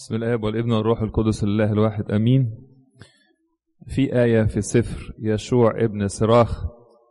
بسم الآب والابن والروح القدس الله الواحد أمين في آية في سفر يشوع ابن صراخ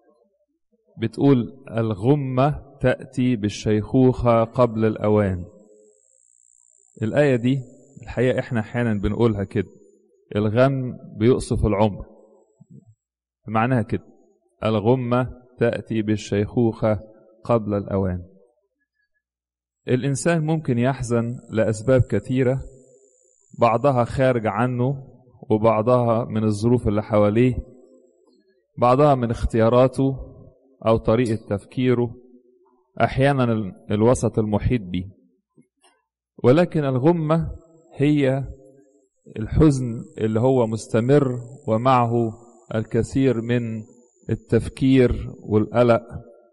بتقول الغمة تأتي بالشيخوخة قبل الأوان الآية دي الحقيقة احنا أحيانا بنقولها كده الغم بيقصف العمر معناها كده الغمة تأتي بالشيخوخة قبل الأوان الإنسان ممكن يحزن لأسباب كثيرة بعضها خارج عنه وبعضها من الظروف اللي حواليه بعضها من اختياراته أو طريقة تفكيره أحيانا الوسط المحيط به ولكن الغمة هي الحزن اللي هو مستمر ومعه الكثير من التفكير والقلق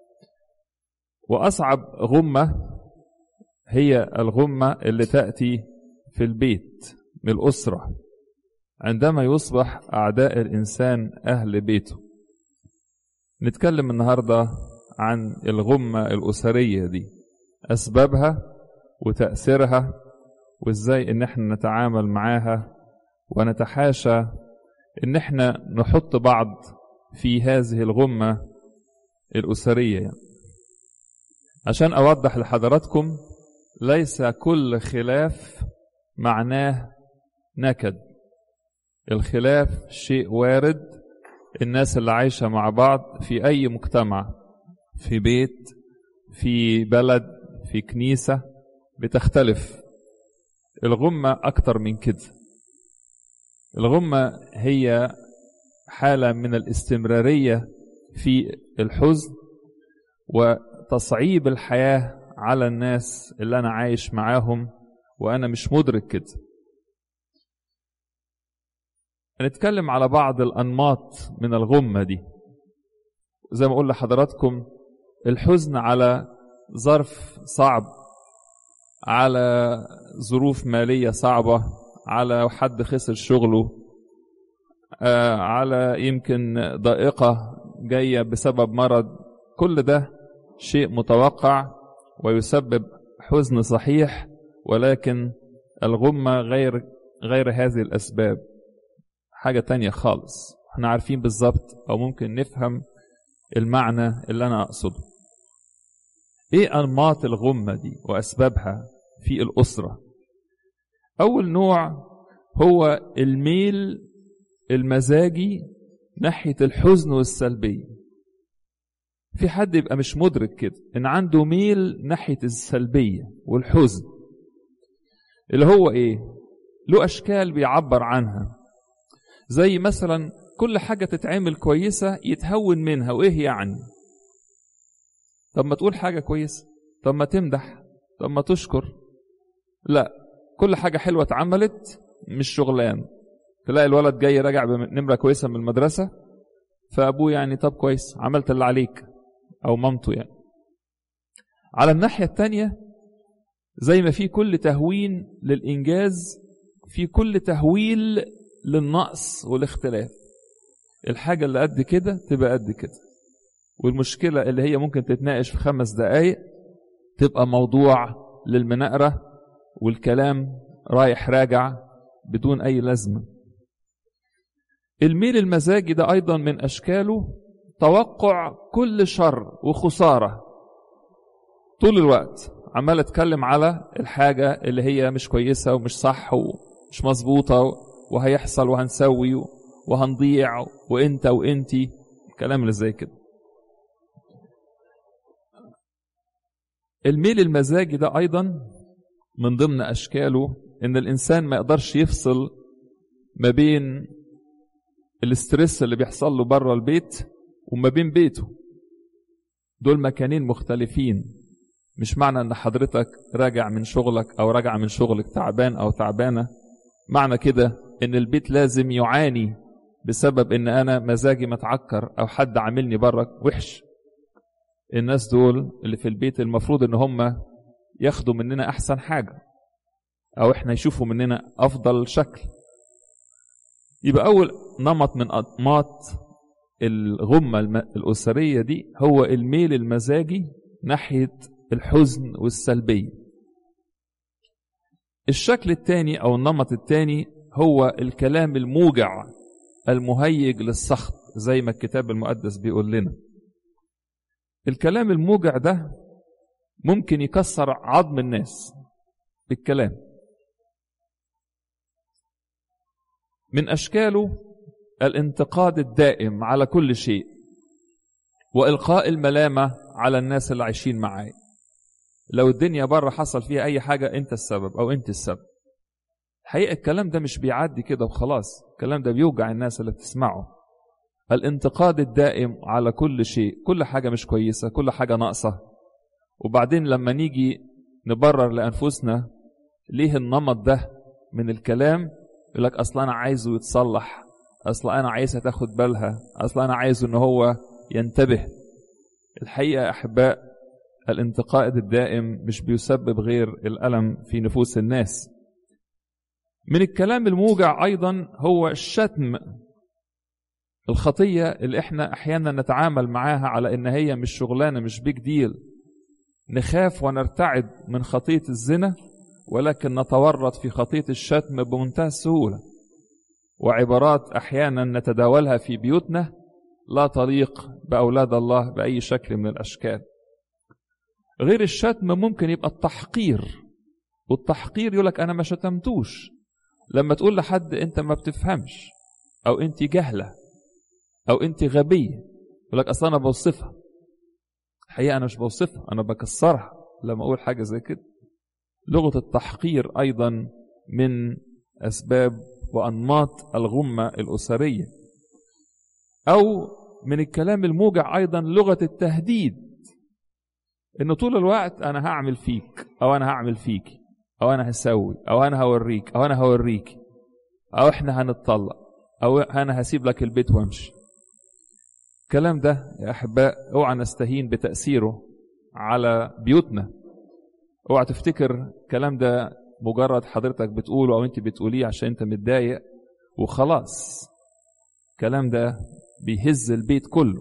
وأصعب غمة هي الغمة اللي تأتي في البيت من الأسرة عندما يصبح أعداء الإنسان أهل بيته نتكلم النهاردة عن الغمة الأسرية دي أسبابها وتأثيرها وإزاي إن احنا نتعامل معاها ونتحاشى إن احنا نحط بعض في هذه الغمة الأسرية يعني. عشان أوضح لحضراتكم ليس كل خلاف معناه نكد الخلاف شيء وارد الناس اللي عايشة مع بعض في أي مجتمع في بيت في بلد في كنيسة بتختلف الغمة أكتر من كده الغمة هي حالة من الاستمرارية في الحزن وتصعيب الحياة على الناس اللي أنا عايش معاهم وأنا مش مدرك كده هنتكلم على بعض الأنماط من الغمة دي زي ما أقول لحضراتكم الحزن على ظرف صعب على ظروف مالية صعبة على حد خسر شغله آه على يمكن ضائقة جاية بسبب مرض كل ده شيء متوقع ويسبب حزن صحيح ولكن الغمة غير غير هذه الأسباب حاجة تانية خالص احنا عارفين بالظبط أو ممكن نفهم المعنى اللي أنا أقصده إيه أنماط الغمة دي وأسبابها في الأسرة أول نوع هو الميل المزاجي ناحية الحزن والسلبية في حد يبقى مش مدرك كده ان عنده ميل ناحيه السلبيه والحزن اللي هو ايه له اشكال بيعبر عنها زي مثلا كل حاجه تتعمل كويسه يتهون منها وايه يعني طب ما تقول حاجه كويسه طب ما تمدح طب ما تشكر لا كل حاجه حلوه اتعملت مش شغلان تلاقي الولد جاي راجع بنمره كويسه من المدرسه فابوه يعني طب كويس عملت اللي عليك أو مامته يعني على الناحية التانية زي ما في كل تهوين للإنجاز في كل تهويل للنقص والاختلاف الحاجة اللي قد كده تبقى قد كده والمشكلة اللي هي ممكن تتناقش في خمس دقايق تبقى موضوع للمناقرة والكلام رايح راجع بدون أي لازمة الميل المزاجي ده أيضا من أشكاله توقع كل شر وخسارة طول الوقت عمال اتكلم على الحاجة اللي هي مش كويسة ومش صح ومش مظبوطة وهيحصل وهنسوي وهنضيع وانت وانتي الكلام اللي زي كده الميل المزاجي ده ايضا من ضمن اشكاله ان الانسان ما يقدرش يفصل ما بين الاسترس اللي بيحصل له بره البيت وما بين بيته دول مكانين مختلفين مش معنى ان حضرتك راجع من شغلك او راجع من شغلك تعبان او تعبانه معنى كده ان البيت لازم يعاني بسبب ان انا مزاجي متعكر او حد عاملني بره وحش الناس دول اللي في البيت المفروض ان هم ياخدوا مننا احسن حاجه او احنا يشوفوا مننا افضل شكل يبقى اول نمط من انماط الغمة الأسرية دي هو الميل المزاجي ناحية الحزن والسلبية الشكل الثاني أو النمط الثاني هو الكلام الموجع المهيج للسخط زي ما الكتاب المقدس بيقول لنا الكلام الموجع ده ممكن يكسر عظم الناس بالكلام من أشكاله الانتقاد الدائم على كل شيء وإلقاء الملامة على الناس اللي عايشين معايا لو الدنيا بره حصل فيها أي حاجة أنت السبب أو أنت السبب الحقيقة الكلام ده مش بيعدي كده وخلاص الكلام ده بيوجع الناس اللي بتسمعه الانتقاد الدائم على كل شيء كل حاجة مش كويسة كل حاجة ناقصة وبعدين لما نيجي نبرر لأنفسنا ليه النمط ده من الكلام يقول لك أصلا أنا عايزه يتصلح أصلا أنا عايزها تاخد بالها أصلا أنا عايزه إن هو ينتبه الحقيقة يا أحباء الانتقاد الدائم مش بيسبب غير الألم في نفوس الناس من الكلام الموجع أيضا هو الشتم الخطية اللي احنا أحيانا نتعامل معاها على إن هي مش شغلانة مش بيج ديل نخاف ونرتعد من خطية الزنا ولكن نتورط في خطية الشتم بمنتهى السهولة وعبارات أحيانا نتداولها في بيوتنا لا تليق بأولاد الله بأي شكل من الأشكال غير الشتم ممكن يبقى التحقير والتحقير يقولك أنا ما شتمتوش لما تقول لحد أنت ما بتفهمش أو أنت جهلة أو أنت غبية يقولك أصلا أنا بوصفها الحقيقة أنا مش بوصفها أنا بكسرها لما أقول حاجة زي كده لغة التحقير أيضا من أسباب وأنماط الغمة الأسرية أو من الكلام الموجع أيضا لغة التهديد إن طول الوقت أنا هعمل فيك أو أنا هعمل فيك أو أنا هسوي أو أنا هوريك أو أنا هوريك أو إحنا هنتطلق أو أنا هسيب لك البيت وأمشي الكلام ده يا أحباء اوعى نستهين بتأثيره على بيوتنا اوعى تفتكر الكلام ده مجرد حضرتك بتقوله أو أنت بتقوليه عشان أنت متضايق وخلاص الكلام ده بيهز البيت كله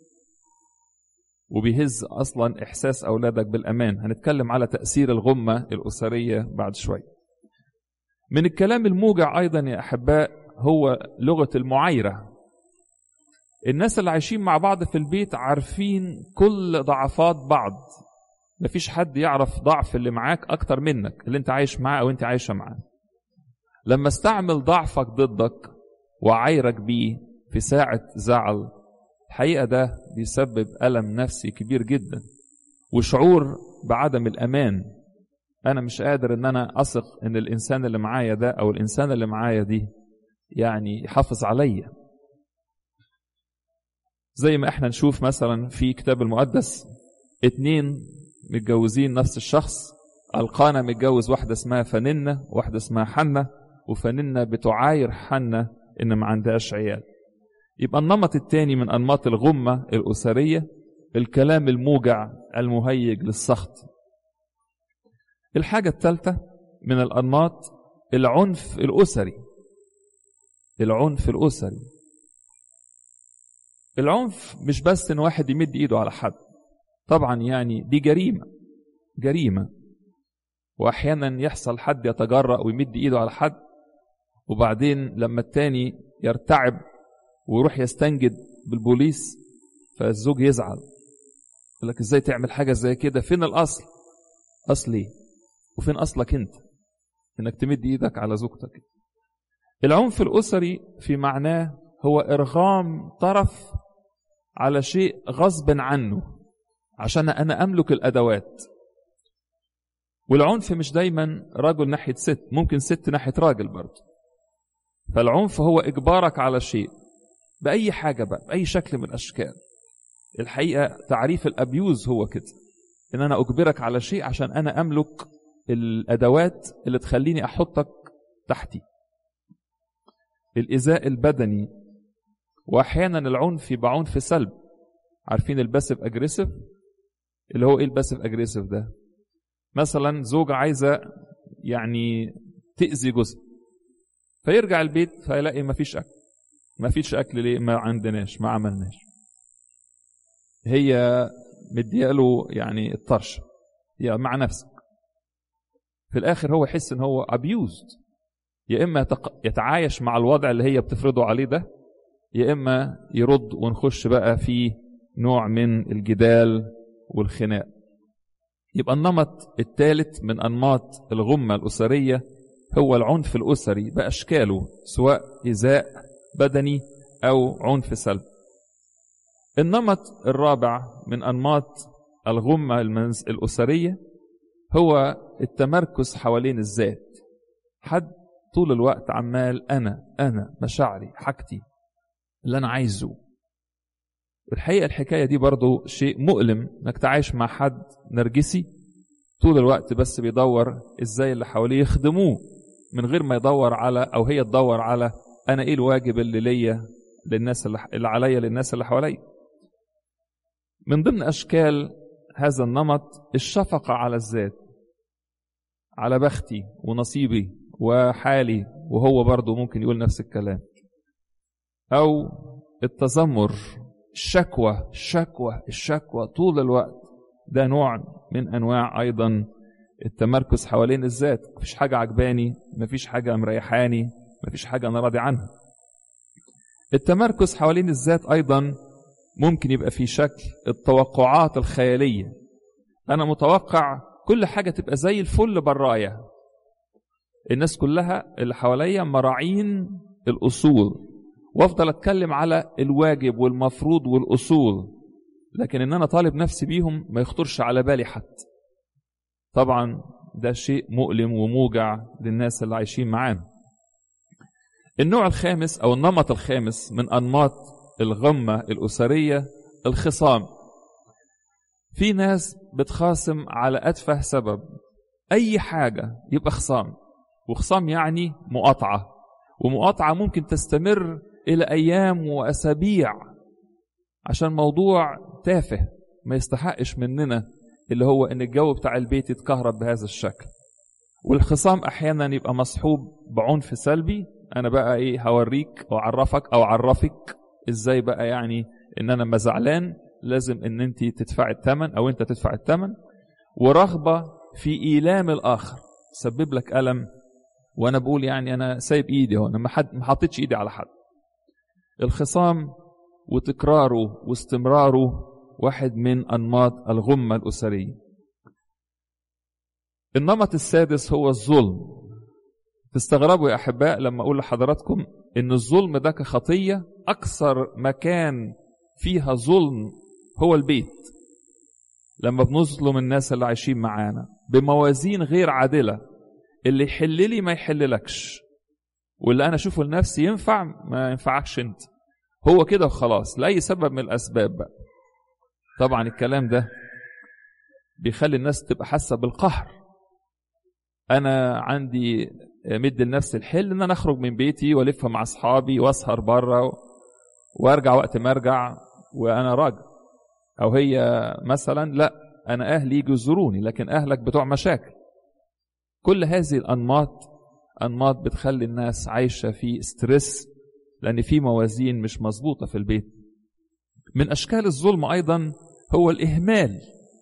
وبيهز أصلا إحساس أولادك بالأمان هنتكلم على تأثير الغمة الأسرية بعد شوية من الكلام الموجع أيضا يا أحباء هو لغة المعايرة الناس اللي عايشين مع بعض في البيت عارفين كل ضعفات بعض مفيش حد يعرف ضعف اللي معاك أكتر منك اللي أنت عايش معاه أو أنت عايشة معاه لما استعمل ضعفك ضدك وعايرك بيه في ساعة زعل الحقيقة ده بيسبب ألم نفسي كبير جدا وشعور بعدم الأمان أنا مش قادر إن أنا أثق إن الإنسان اللي معايا ده أو الإنسان اللي معايا دي يعني يحافظ عليا زي ما احنا نشوف مثلا في كتاب المقدس اتنين متجوزين نفس الشخص القانا متجوز واحدة اسمها فننة واحدة اسمها حنة وفننة بتعاير حنة ان ما عندهاش عيال يبقى النمط الثاني من انماط الغمة الاسرية الكلام الموجع المهيج للسخط الحاجة الثالثة من الانماط العنف الاسري العنف الاسري العنف مش بس ان واحد يمد ايده على حد طبعا يعني دي جريمة جريمة واحيانا يحصل حد يتجرأ ويمد ايده على حد وبعدين لما التاني يرتعب ويروح يستنجد بالبوليس فالزوج يزعل يقول لك ازاي تعمل حاجة زي كده فين الاصل اصل ايه وفين اصلك انت انك تمد ايدك على زوجتك العنف الاسري في معناه هو ارغام طرف على شيء غصب عنه عشان انا املك الادوات والعنف مش دايما رجل ناحيه ست ممكن ست ناحيه راجل برضه فالعنف هو اجبارك على شيء باي حاجه بقى باي شكل من الاشكال الحقيقه تعريف الابيوز هو كده ان انا اجبرك على شيء عشان انا املك الادوات اللي تخليني احطك تحتي الايذاء البدني واحيانا العنف يبقى عنف سلب عارفين الباسيف اجريسيف اللي هو ايه الباسيف اجريسيف ده مثلا زوجة عايزة يعني تأذي جوزها فيرجع البيت فيلاقي ما فيش أكل ما فيش أكل ليه ما عندناش ما عملناش هي مدياله يعني الطرش يا مع نفسك في الاخر هو يحس ان هو ابيوزد يا اما يتعايش مع الوضع اللي هي بتفرضه عليه ده يا اما يرد ونخش بقى في نوع من الجدال والخناق يبقى النمط الثالث من انماط الغمه الاسريه هو العنف الاسري باشكاله سواء ايذاء بدني او عنف سلبي النمط الرابع من انماط الغمه الاسريه هو التمركز حوالين الذات حد طول الوقت عمال انا انا مشاعري حاجتي اللي انا عايزه الحقيقه الحكايه دي برضو شيء مؤلم انك تعيش مع حد نرجسي طول الوقت بس بيدور ازاي اللي حواليه يخدموه من غير ما يدور على او هي تدور على انا ايه الواجب اللي ليا للناس اللي, اللي عليا للناس اللي حواليا من ضمن اشكال هذا النمط الشفقه على الذات على بختي ونصيبي وحالي وهو برضه ممكن يقول نفس الكلام او التذمر الشكوى الشكوى الشكوى طول الوقت ده نوع من انواع ايضا التمركز حوالين الذات مفيش حاجه عجباني مفيش حاجه مريحاني مفيش حاجه انا راضي عنها التمركز حوالين الذات ايضا ممكن يبقى في شكل التوقعات الخياليه انا متوقع كل حاجه تبقى زي الفل برايا الناس كلها اللي حواليا مراعين الاصول وافضل اتكلم على الواجب والمفروض والاصول لكن ان انا طالب نفسي بيهم ما يخطرش على بالي حتى طبعا ده شيء مؤلم وموجع للناس اللي عايشين معانا النوع الخامس او النمط الخامس من انماط الغمه الاسريه الخصام في ناس بتخاصم على اتفه سبب اي حاجه يبقى خصام وخصام يعني مقاطعه ومقاطعه ممكن تستمر الى ايام واسابيع عشان موضوع تافه ما يستحقش مننا اللي هو ان الجو بتاع البيت يتكهرب بهذا الشكل والخصام احيانا يبقى مصحوب بعنف سلبي انا بقى ايه هوريك او اعرفك او اعرفك ازاي بقى يعني ان انا ما زعلان لازم ان انت تدفع الثمن او انت تدفع الثمن ورغبه في ايلام الاخر سبب لك الم وانا بقول يعني انا سايب ايدي اهو انا ما حد ما حطيتش ايدي على حد الخصام وتكراره واستمراره واحد من انماط الغمه الاسريه النمط السادس هو الظلم تستغربوا يا احباء لما اقول لحضراتكم ان الظلم ده كخطيه اكثر مكان فيها ظلم هو البيت لما بنظلم الناس اللي عايشين معانا بموازين غير عادله اللي يحل لي ما يحللكش واللي انا اشوفه لنفسي ينفع ما ينفعكش انت هو كده وخلاص لاي سبب من الاسباب بقى طبعا الكلام ده بيخلي الناس تبقى حاسه بالقهر انا عندي مد لنفسي الحل ان انا اخرج من بيتي والف مع اصحابي واسهر بره وارجع وقت ما ارجع وانا راجل او هي مثلا لا انا اهلي يجوا يزوروني لكن اهلك بتوع مشاكل كل هذه الانماط انماط بتخلي الناس عايشه في ستريس لان في موازين مش مظبوطه في البيت من اشكال الظلم ايضا هو الاهمال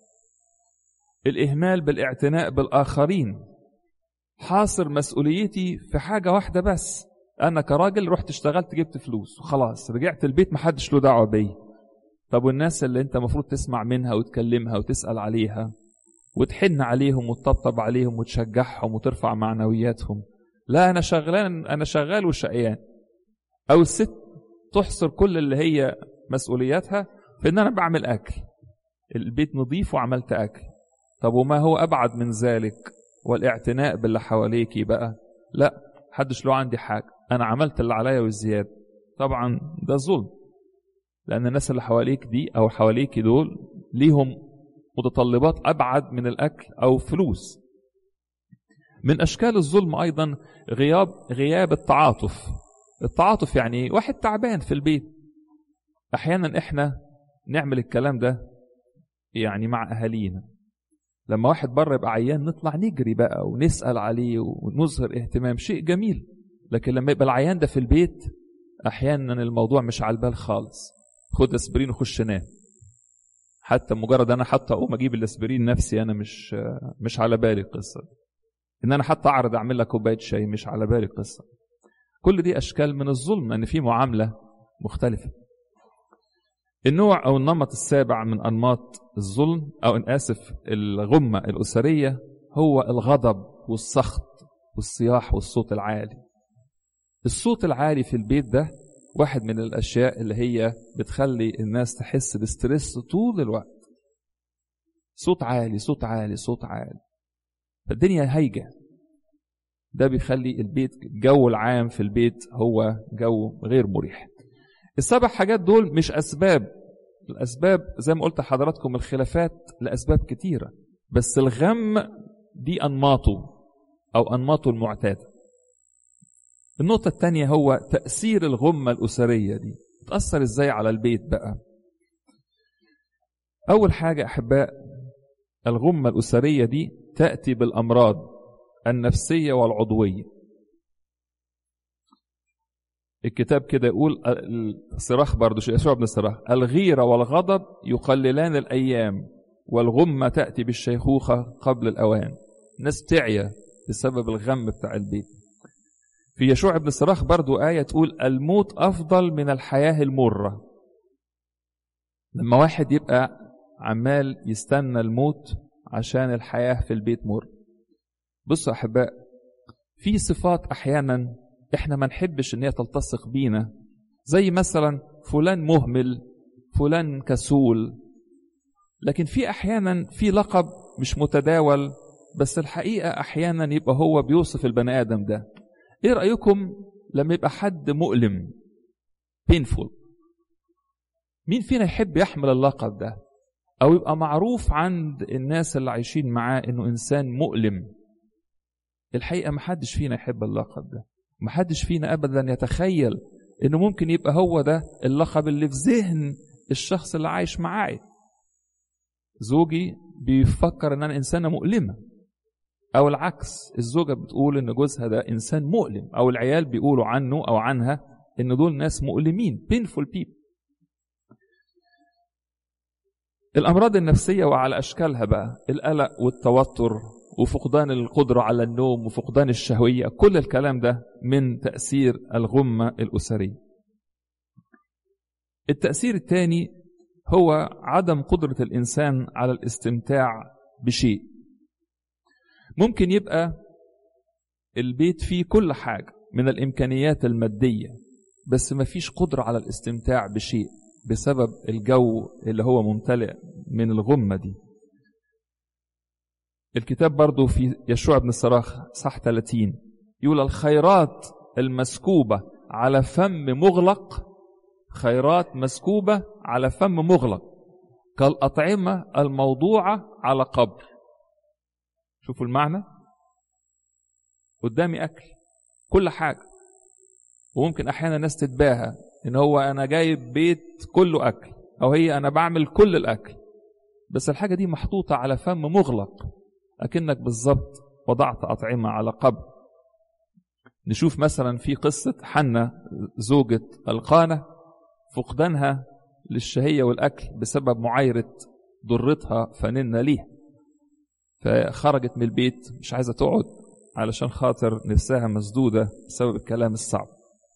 الاهمال بالاعتناء بالاخرين حاصر مسؤوليتي في حاجه واحده بس انا كراجل رحت اشتغلت جبت فلوس وخلاص رجعت البيت محدش له دعوه بيا طب والناس اللي انت المفروض تسمع منها وتكلمها وتسال عليها وتحن عليهم وتطبطب عليهم وتشجعهم وترفع معنوياتهم لا انا شغلان انا شغال وشقيان او الست تحصر كل اللي هي مسؤولياتها في ان انا بعمل اكل البيت نظيف وعملت اكل طب وما هو ابعد من ذلك والاعتناء باللي حواليكي بقى لا حدش له عندي حاجه انا عملت اللي عليا والزياده طبعا ده ظلم لان الناس اللي حواليك دي او حواليكي دول ليهم متطلبات ابعد من الاكل او فلوس من اشكال الظلم ايضا غياب غياب التعاطف التعاطف يعني واحد تعبان في البيت احيانا احنا نعمل الكلام ده يعني مع اهالينا لما واحد بره يبقى عيان نطلع نجري بقى ونسال عليه ونظهر اهتمام شيء جميل لكن لما يبقى العيان ده في البيت احيانا الموضوع مش على البال خالص خد اسبرين وخش نام حتى مجرد انا حتى اقوم اجيب الاسبرين نفسي انا مش مش على بالي القصه ان انا حتى اعرض اعمل لك كوبايه شاي مش على بالي قصه كل دي اشكال من الظلم ان في معامله مختلفه النوع او النمط السابع من انماط الظلم او ان اسف الغمه الاسريه هو الغضب والسخط والصياح والصوت العالي الصوت العالي في البيت ده واحد من الاشياء اللي هي بتخلي الناس تحس بستريس طول الوقت صوت عالي صوت عالي صوت عالي فالدنيا هايجه ده بيخلي البيت الجو العام في البيت هو جو غير مريح السبع حاجات دول مش اسباب الاسباب زي ما قلت لحضراتكم الخلافات لاسباب كتيره بس الغم دي انماطه او انماطه المعتاده النقطه الثانيه هو تاثير الغمه الاسريه دي تاثر ازاي على البيت بقى اول حاجه احباء الغمه الاسريه دي تاتي بالامراض النفسيه والعضويه الكتاب كده يقول الصراخ برضه يسوع بن الصراخ الغيرة والغضب يقللان الأيام والغمة تأتي بالشيخوخة قبل الأوان ناس تعيا بسبب الغم بتاع البيت في يشوع بن الصراخ برضه آية تقول الموت أفضل من الحياة المرة لما واحد يبقى عمال يستنى الموت عشان الحياة في البيت مر بصوا أحباء في صفات أحيانا احنا ما نحبش ان هي تلتصق بينا زي مثلا فلان مهمل فلان كسول لكن في احيانا في لقب مش متداول بس الحقيقه احيانا يبقى هو بيوصف البني ادم ده ايه رايكم لما يبقى حد مؤلم painful مين فينا يحب يحمل اللقب ده او يبقى معروف عند الناس اللي عايشين معاه انه انسان مؤلم الحقيقه ما حدش فينا يحب اللقب ده محدش فينا ابدا يتخيل انه ممكن يبقى هو ده اللقب اللي في ذهن الشخص اللي عايش معايا زوجي بيفكر ان انا انسانه مؤلمه او العكس الزوجه بتقول ان جوزها ده انسان مؤلم او العيال بيقولوا عنه او عنها ان دول ناس مؤلمين painful people الامراض النفسيه وعلى اشكالها بقى القلق والتوتر وفقدان القدرة على النوم وفقدان الشهوية كل الكلام ده من تأثير الغمة الأسرية التأثير الثاني هو عدم قدرة الإنسان على الاستمتاع بشيء ممكن يبقى البيت فيه كل حاجة من الإمكانيات المادية بس ما فيش قدرة على الاستمتاع بشيء بسبب الجو اللي هو ممتلئ من الغمة دي الكتاب برضو في يشوع بن الصراخ صح 30 يقول الخيرات المسكوبة على فم مغلق خيرات مسكوبة على فم مغلق كالأطعمة الموضوعة على قبر شوفوا المعنى قدامي أكل كل حاجة وممكن أحيانا الناس تتباهى إن هو أنا جايب بيت كله أكل أو هي أنا بعمل كل الأكل بس الحاجة دي محطوطة على فم مغلق أكنك بالظبط وضعت أطعمة على قبر نشوف مثلا في قصة حنة زوجة القانة فقدانها للشهية والأكل بسبب معايرة ضرتها فننا ليها فخرجت من البيت مش عايزة تقعد علشان خاطر نفسها مسدودة بسبب الكلام الصعب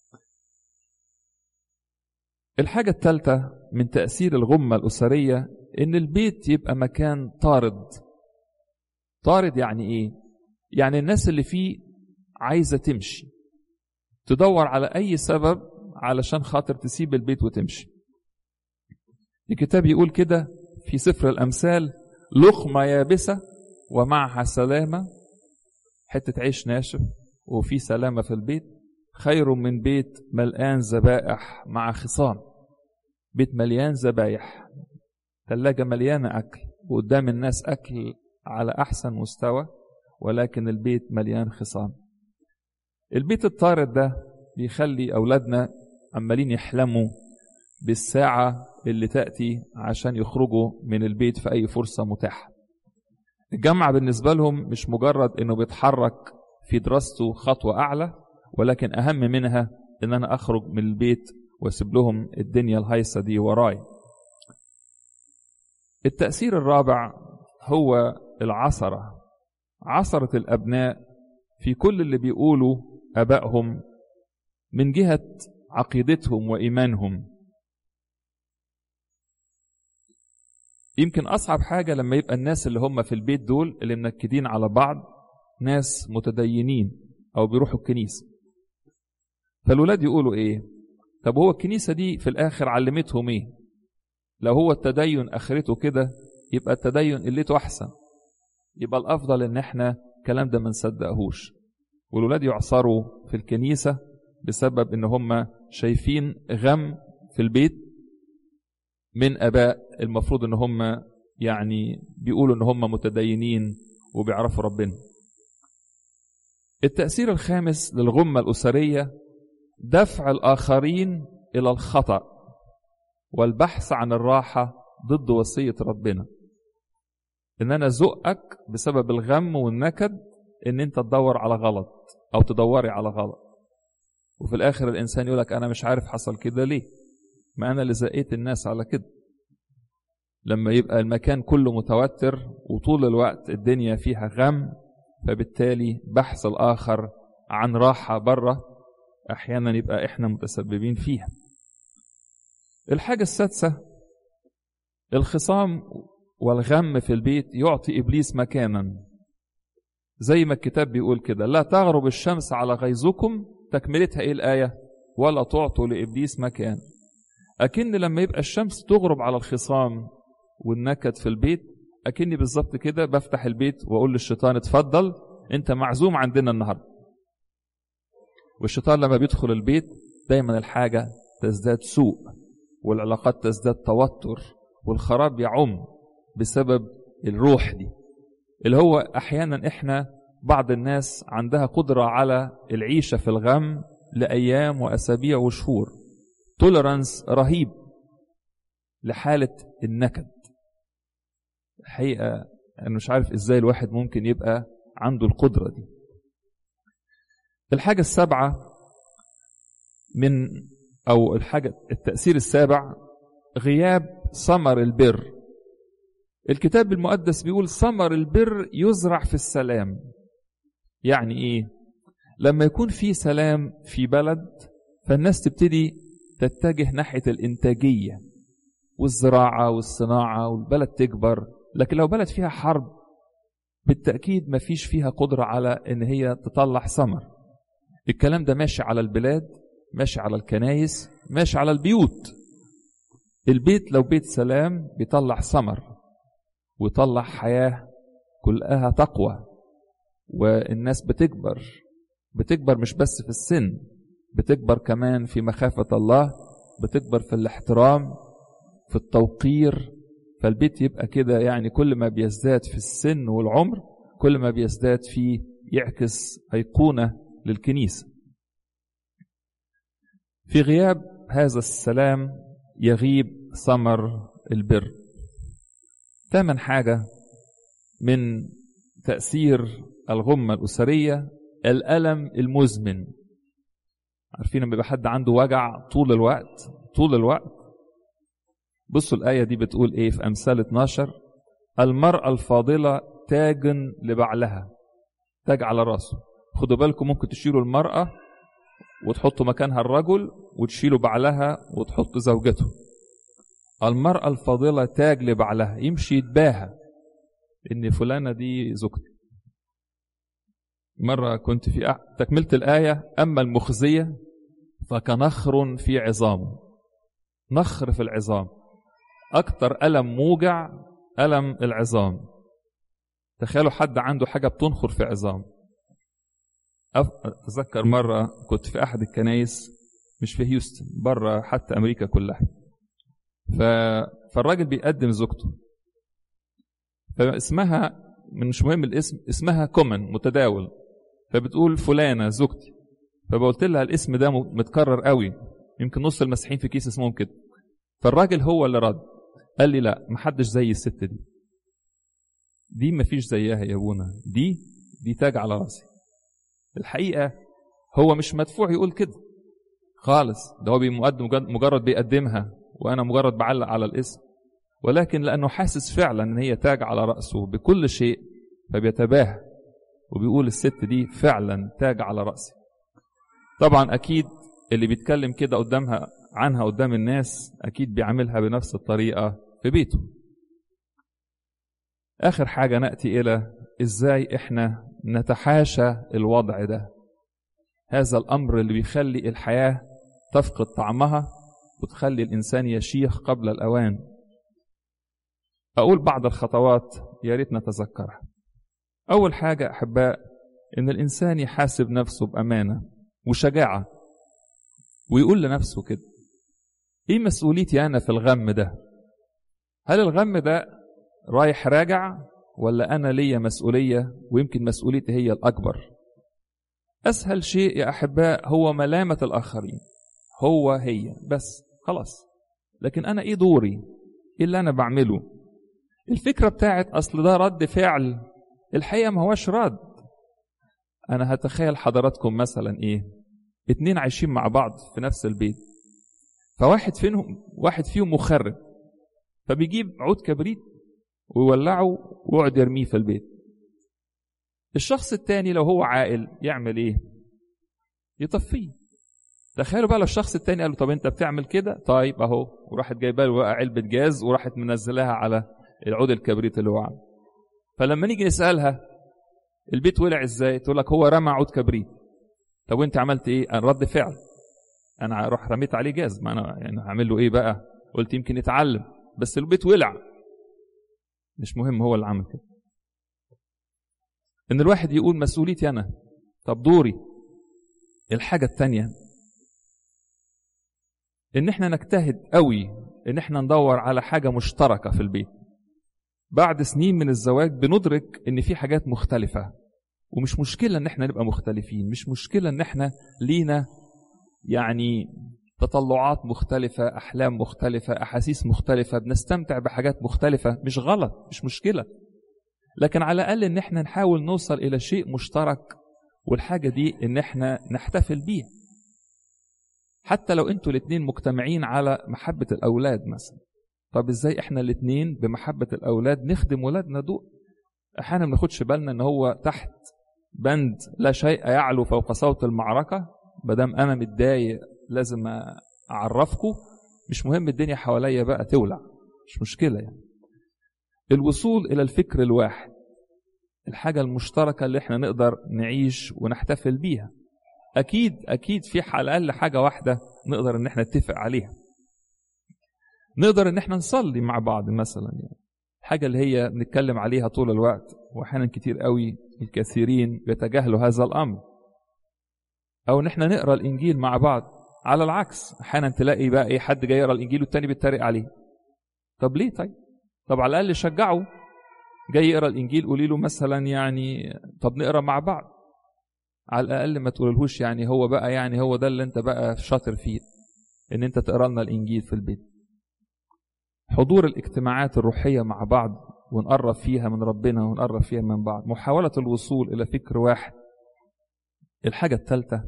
الحاجة الثالثة من تأثير الغمة الأسرية إن البيت يبقى مكان طارد طارد يعني ايه يعني الناس اللي فيه عايزه تمشي تدور على اي سبب علشان خاطر تسيب البيت وتمشي الكتاب يقول كده في سفر الامثال لقمه يابسه ومعها سلامه حته عيش ناشف وفي سلامه في البيت خير من بيت ملآن ذبائح مع خصام بيت مليان ذبايح ثلاجه مليانه اكل وقدام الناس اكل على احسن مستوى ولكن البيت مليان خصام البيت الطارد ده بيخلي اولادنا عمالين يحلموا بالساعه اللي تاتي عشان يخرجوا من البيت في اي فرصه متاحه الجامعه بالنسبه لهم مش مجرد انه بيتحرك في دراسته خطوه اعلى ولكن اهم منها ان انا اخرج من البيت واسيب لهم الدنيا الهايصه دي وراي التاثير الرابع هو العثرة عثرة الأبناء في كل اللي بيقولوا ابائهم من جهه عقيدتهم وايمانهم يمكن اصعب حاجه لما يبقى الناس اللي هم في البيت دول اللي منكدين على بعض ناس متدينين او بيروحوا الكنيسه فالولاد يقولوا ايه طب هو الكنيسه دي في الاخر علمتهم ايه لو هو التدين اخرته كده يبقى التدين قلته احسن يبقى الافضل ان احنا الكلام ده ما نصدقهوش والولاد يعصروا في الكنيسه بسبب ان هم شايفين غم في البيت من اباء المفروض ان هم يعني بيقولوا ان هم متدينين وبيعرفوا ربنا التأثير الخامس للغمة الأسرية دفع الآخرين إلى الخطأ والبحث عن الراحة ضد وصية ربنا إن أنا زقك بسبب الغم والنكد إن أنت تدور على غلط أو تدوري على غلط وفي الآخر الإنسان يقول لك أنا مش عارف حصل كده ليه ما أنا اللي زقيت الناس على كده لما يبقى المكان كله متوتر وطول الوقت الدنيا فيها غم فبالتالي بحث الآخر عن راحة بره أحيانا يبقى إحنا متسببين فيها الحاجة السادسة الخصام والغم في البيت يعطي إبليس مكانا زي ما الكتاب بيقول كده لا تغرب الشمس على غيظكم تكملتها إيه الآية ولا تعطوا لإبليس مكان أكن لما يبقى الشمس تغرب على الخصام والنكد في البيت أكني بالظبط كده بفتح البيت وأقول للشيطان اتفضل أنت معزوم عندنا النهاردة والشيطان لما بيدخل البيت دايما الحاجة تزداد سوء والعلاقات تزداد توتر والخراب يعم بسبب الروح دي اللي هو أحيانا إحنا بعض الناس عندها قدرة على العيشة في الغم لأيام وأسابيع وشهور تولرانس رهيب لحالة النكد الحقيقة أنا مش عارف إزاي الواحد ممكن يبقى عنده القدرة دي الحاجة السابعة من أو الحاجة التأثير السابع غياب ثمر البر الكتاب المقدس بيقول ثمر البر يزرع في السلام يعني إيه لما يكون في سلام في بلد فالناس تبتدي تتجه ناحية الإنتاجية والزراعة والصناعة والبلد تكبر لكن لو بلد فيها حرب بالتأكيد ما فيش فيها قدرة على إن هي تطلع ثمر الكلام ده ماشي على البلاد ماشي على الكنايس ماشي على البيوت البيت لو بيت سلام بيطلع ثمر ويطلع حياة كلها تقوى والناس بتكبر بتكبر مش بس في السن بتكبر كمان في مخافة الله بتكبر في الاحترام في التوقير فالبيت يبقى كده يعني كل ما بيزداد في السن والعمر كل ما بيزداد فيه يعكس أيقونة للكنيسة في غياب هذا السلام يغيب ثمر البر ثامن حاجة من تأثير الغمة الأسرية الألم المزمن عارفين لما يبقى حد عنده وجع طول الوقت طول الوقت بصوا الآية دي بتقول إيه في أمثال 12 المرأة الفاضلة تاج لبعلها تاج على راسه خدوا بالكم ممكن تشيلوا المرأة وتحطوا مكانها الرجل وتشيلوا بعلها وتحطوا زوجته المرأة الفاضلة تاج لبعلها يمشي يتباهى إن فلانة دي زوجتي مرة كنت في أح... تكملة الآية أما المخزية فكنخر في عظامه نخر في العظام أكتر ألم موجع ألم العظام تخيلوا حد عنده حاجة بتنخر في عظام أتذكر مرة كنت في أحد الكنايس مش في هيوستن بره حتى أمريكا كلها ف... فالراجل بيقدم زوجته فاسمها مش مهم الاسم اسمها كومن متداول فبتقول فلانة زوجتي فبقولت لها الاسم ده متكرر قوي يمكن نص المسيحيين في كيس اسمهم كده فالراجل هو اللي رد قال لي لا محدش زي الست دي دي مفيش زيها يا ابونا دي دي تاج على راسي الحقيقة هو مش مدفوع يقول كده خالص ده هو بيقدم مجرد بيقدمها وأنا مجرد بعلق على الاسم ولكن لأنه حاسس فعلا أن هي تاج على رأسه بكل شيء فبيتباهى وبيقول الست دي فعلا تاج على رأسي طبعا أكيد اللي بيتكلم كده قدامها عنها قدام الناس أكيد بيعملها بنفس الطريقة في بيته آخر حاجة نأتي إلى إزاي إحنا نتحاشى الوضع ده هذا الأمر اللي بيخلي الحياة تفقد طعمها وتخلي الإنسان يشيخ قبل الأوان أقول بعض الخطوات يا ريت نتذكرها أول حاجة أحباء إن الإنسان يحاسب نفسه بأمانة وشجاعة ويقول لنفسه كده إيه مسؤوليتي أنا في الغم ده هل الغم ده رايح راجع ولا أنا ليا مسؤولية ويمكن مسؤوليتي هي الأكبر أسهل شيء يا أحباء هو ملامة الآخرين هو هي بس خلاص لكن أنا إيه دوري إيه اللي أنا بعمله الفكرة بتاعت أصل ده رد فعل الحقيقة ما هوش رد أنا هتخيل حضراتكم مثلا إيه اتنين عايشين مع بعض في نفس البيت فواحد فيهم واحد فيهم مخرب فبيجيب عود كبريت ويولعه ويقعد يرميه في البيت الشخص التاني لو هو عاقل يعمل ايه يطفيه تخيلوا بقى لو الشخص التاني قال له طب انت بتعمل كده طيب اهو وراحت جايبه له بقى علبه جاز وراحت منزلاها على العود الكبريت اللي هو عامله فلما نيجي نسالها البيت ولع ازاي تقول لك هو رمى عود كبريت طب وانت عملت ايه انا رد فعل انا اروح رميت عليه جاز ما انا يعني هعمل له ايه بقى قلت يمكن يتعلم بس البيت ولع مش مهم هو اللي عمل كده ان الواحد يقول مسؤوليتي انا طب دوري الحاجه الثانيه ان احنا نجتهد قوي ان احنا ندور على حاجه مشتركه في البيت بعد سنين من الزواج بندرك ان في حاجات مختلفه ومش مشكله ان احنا نبقى مختلفين مش مشكله ان احنا لينا يعني تطلعات مختلفة أحلام مختلفة أحاسيس مختلفة بنستمتع بحاجات مختلفة مش غلط مش مشكلة لكن على الأقل إن احنا نحاول نوصل إلى شيء مشترك والحاجة دي إن احنا نحتفل بيها حتى لو انتوا الاتنين مجتمعين على محبة الأولاد مثلا طب ازاي احنا الاتنين بمحبة الأولاد نخدم ولادنا دول أحيانا ما ناخدش بالنا إن هو تحت بند لا شيء يعلو فوق صوت المعركة مادام أنا متضايق لازم أعرفكم مش مهم الدنيا حواليا بقى تولع مش مشكلة يعني الوصول إلى الفكر الواحد الحاجة المشتركة اللي احنا نقدر نعيش ونحتفل بيها أكيد أكيد في على الأقل حاجة واحدة نقدر إن احنا نتفق عليها نقدر إن احنا نصلي مع بعض مثلا يعني الحاجة اللي هي بنتكلم عليها طول الوقت وأحيانا كتير قوي الكثيرين بيتجاهلوا هذا الأمر أو إن احنا نقرأ الإنجيل مع بعض على العكس أحيانا تلاقي بقى إيه حد جاي يقرأ الإنجيل والتاني بيتريق عليه طب ليه طيب؟ طب على الأقل شجعه جاي يقرأ الإنجيل قولي له مثلا يعني طب نقرأ مع بعض على الأقل ما تقولهوش يعني هو بقى يعني هو ده اللي أنت بقى شاطر فيه إن أنت تقرأ لنا الإنجيل في البيت حضور الاجتماعات الروحية مع بعض ونقرب فيها من ربنا ونقرب فيها من بعض محاولة الوصول إلى فكر واحد الحاجة الثالثة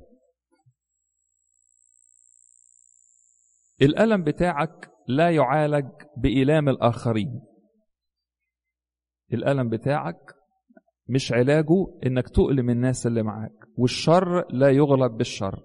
الألم بتاعك لا يعالج بإيلام الآخرين الألم بتاعك مش علاجه إنك تؤلم الناس اللي معاك والشر لا يغلب بالشر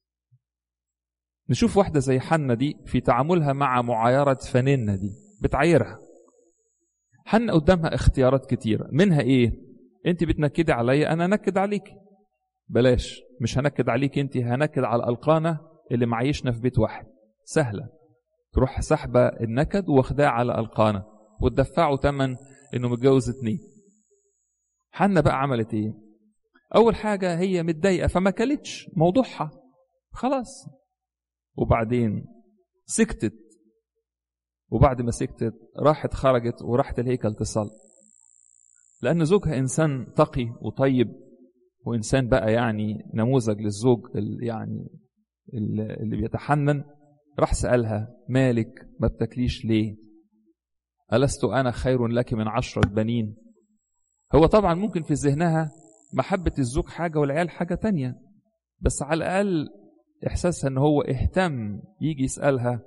نشوف واحدة زي حنة دي في تعاملها مع معايرة فنانة دي بتعايرها حنة قدامها اختيارات كتيرة منها ايه انت بتنكدي عليا انا انكد عليك بلاش مش هنكد عليك انت هنكد على القانة اللي معيشنا في بيت واحد سهلة تروح سحبة النكد واخداه على القانة وتدفعه تمن انه متجوز اتنين حنة بقى عملت ايه اول حاجة هي متضايقة فما كلتش موضوعها خلاص وبعدين سكتت وبعد ما سكتت راحت خرجت وراحت الهيكل تصلي لأن زوجها إنسان تقي وطيب وإنسان بقى يعني نموذج للزوج يعني اللي بيتحنن راح سألها مالك ما بتاكليش ليه ألست أنا خير لك من عشرة بنين هو طبعا ممكن في ذهنها محبة الزوج حاجة والعيال حاجة تانية بس على الأقل إحساسها إن هو اهتم يجي يسألها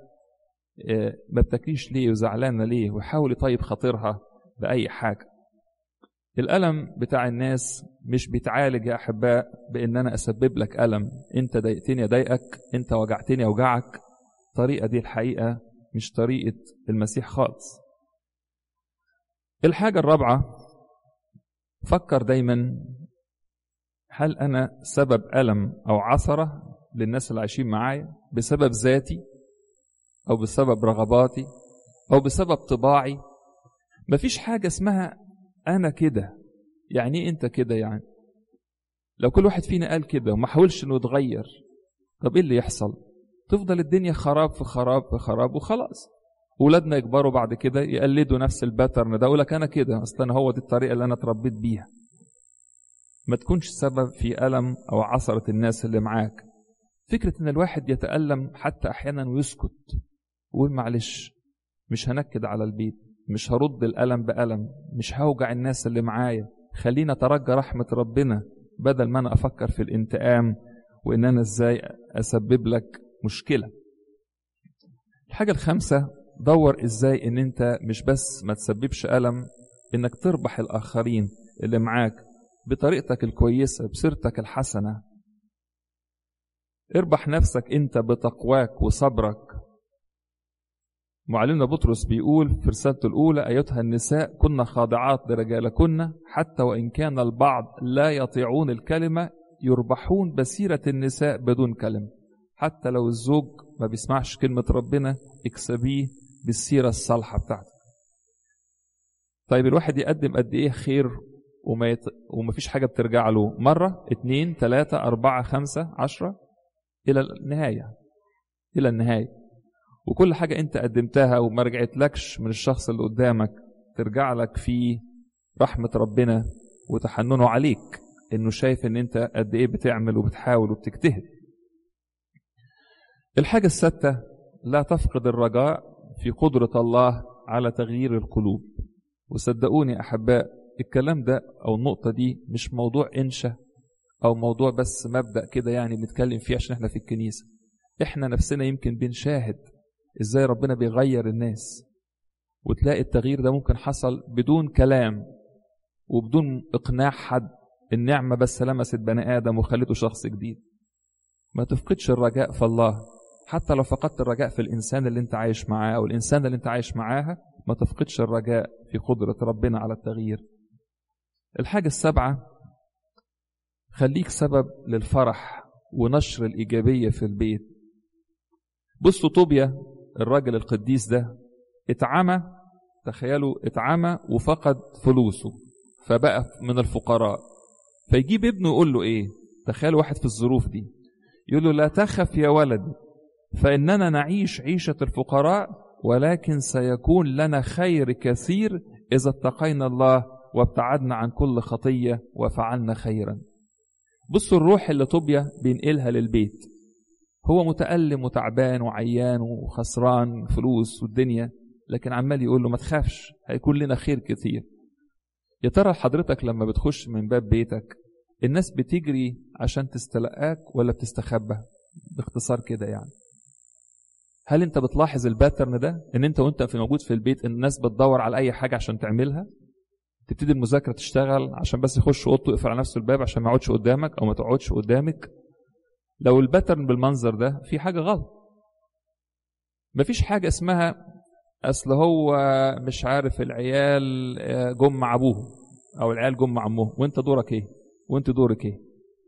ما بتاكليش ليه وزعلانة ليه ويحاول يطيب خاطرها بأي حاجة الألم بتاع الناس مش بيتعالج يا أحباء بإن أنا أسبب لك ألم أنت ضايقتني أضايقك أنت وجعتني أوجعك الطريقة دي الحقيقة مش طريقة المسيح خالص الحاجة الرابعة فكر دايما هل أنا سبب ألم أو عثرة للناس اللي عايشين معايا بسبب ذاتي أو بسبب رغباتي أو بسبب طباعي مفيش حاجة اسمها أنا كده يعني إيه أنت كده يعني لو كل واحد فينا قال كده وما حاولش إنه يتغير طب إيه اللي يحصل تفضل الدنيا خراب في خراب في خراب وخلاص ولادنا يكبروا بعد كده يقلدوا نفس الباترن ده يقول لك انا كده اصلا هو دي الطريقه اللي انا اتربيت بيها ما تكونش سبب في الم او عثره الناس اللي معاك فكره ان الواحد يتالم حتى احيانا ويسكت ويقول معلش مش هنكد على البيت مش هرد الالم بالم مش هوجع الناس اللي معايا خلينا اترجى رحمه ربنا بدل ما انا افكر في الانتقام وان انا ازاي اسبب لك مشكله الحاجه الخامسه دور ازاي ان انت مش بس ما تسببش الم انك تربح الاخرين اللي معاك بطريقتك الكويسه بسيرتك الحسنه اربح نفسك انت بتقواك وصبرك معلمنا بطرس بيقول في رسالته الاولى ايتها النساء كن خاضعات لرجالكن حتى وان كان البعض لا يطيعون الكلمه يربحون بسيره النساء بدون كلمه حتى لو الزوج ما بيسمعش كلمه ربنا اكسبيه بالسيرة الصالحة بتاعته طيب الواحد يقدم قد ايه خير وما, يت... وما فيش حاجة بترجع له مرة اتنين تلاتة أربعة خمسة عشرة إلى النهاية إلى النهاية وكل حاجة أنت قدمتها وما رجعتلكش من الشخص اللي قدامك ترجع لك في رحمة ربنا وتحننه عليك إنه شايف إن أنت قد إيه بتعمل وبتحاول وبتجتهد الحاجة السادسة لا تفقد الرجاء في قدرة الله على تغيير القلوب وصدقوني أحباء الكلام ده أو النقطة دي مش موضوع إنشا أو موضوع بس مبدأ كده يعني بنتكلم فيه عشان إحنا في الكنيسة إحنا نفسنا يمكن بنشاهد إزاي ربنا بيغير الناس وتلاقي التغيير ده ممكن حصل بدون كلام وبدون إقناع حد النعمة بس لمست بني آدم وخلته شخص جديد ما تفقدش الرجاء في الله حتى لو فقدت الرجاء في الإنسان اللي أنت عايش معاه أو الإنسان اللي أنت عايش معاها ما تفقدش الرجاء في قدرة ربنا على التغيير الحاجة السابعة خليك سبب للفرح ونشر الإيجابية في البيت بصوا طوبيا الراجل القديس ده اتعمى تخيلوا اتعمى وفقد فلوسه فبقى من الفقراء فيجيب ابنه يقول له ايه تخيل واحد في الظروف دي يقول له لا تخف يا ولدي فإننا نعيش عيشة الفقراء ولكن سيكون لنا خير كثير إذا اتقينا الله وابتعدنا عن كل خطية وفعلنا خيرا بصوا الروح اللي طوبيا بينقلها للبيت هو متألم وتعبان وعيان وخسران فلوس والدنيا لكن عمال يقول له ما تخافش هيكون لنا خير كتير يا ترى حضرتك لما بتخش من باب بيتك الناس بتجري عشان تستلقاك ولا بتستخبى باختصار كده يعني هل انت بتلاحظ الباترن ده ان انت وانت في موجود في البيت الناس بتدور على اي حاجه عشان تعملها تبتدي المذاكره تشتغل عشان بس يخش اوضته يقفل على نفسه الباب عشان ما يقعدش قدامك او ما تقعدش قدامك لو الباترن بالمنظر ده في حاجه غلط مفيش حاجه اسمها اصل هو مش عارف العيال جم مع ابوهم او العيال جم مع امهم وانت دورك ايه وانت دورك ايه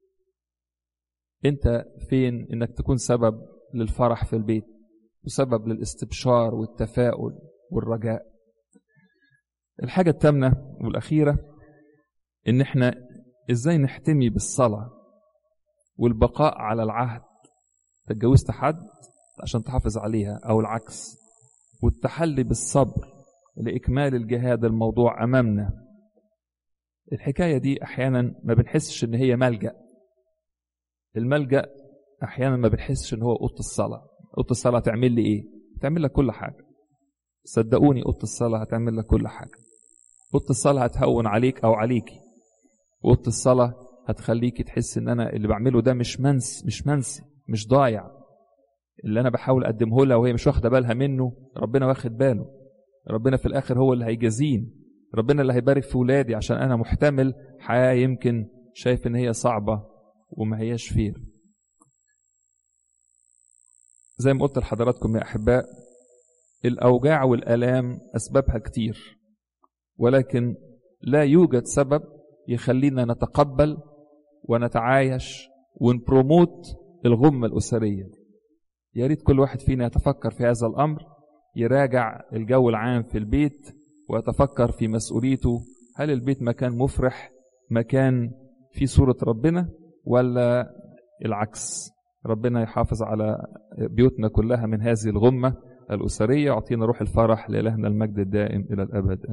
انت فين انك تكون سبب للفرح في البيت وسبب للاستبشار والتفاؤل والرجاء الحاجة الثامنة والأخيرة إن إحنا إزاي نحتمي بالصلاة والبقاء على العهد تتجوزت حد عشان تحافظ عليها أو العكس والتحلي بالصبر لإكمال الجهاد الموضوع أمامنا الحكاية دي أحيانا ما بنحسش إن هي ملجأ الملجأ أحيانا ما بنحسش إن هو أوضة الصلاة أوضة الصلاة هتعمل لي إيه؟ هتعمل لك كل حاجة صدقوني أوضة الصلاة هتعمل لك كل حاجة أوضة الصلاة هتهون عليك أو عليكي أوضة الصلاة هتخليكي تحس إن أنا اللي بعمله ده مش منس مش منسي مش ضايع اللي أنا بحاول أقدمه لها وهي مش واخدة بالها منه ربنا واخد باله ربنا في الآخر هو اللي هيجازين ربنا اللي هيبارك في ولادي عشان انا محتمل حياه يمكن شايف ان هي صعبه وما هياش فير زي ما قلت لحضراتكم يا احباء الاوجاع والالام اسبابها كتير ولكن لا يوجد سبب يخلينا نتقبل ونتعايش ونبروموت الغمه الاسريه يا ريت كل واحد فينا يتفكر في هذا الامر يراجع الجو العام في البيت ويتفكر في مسؤوليته هل البيت مكان مفرح مكان في صورة ربنا ولا العكس ربنا يحافظ على بيوتنا كلها من هذه الغمة الأسرية يعطينا روح الفرح لإلهنا المجد الدائم إلى الأبد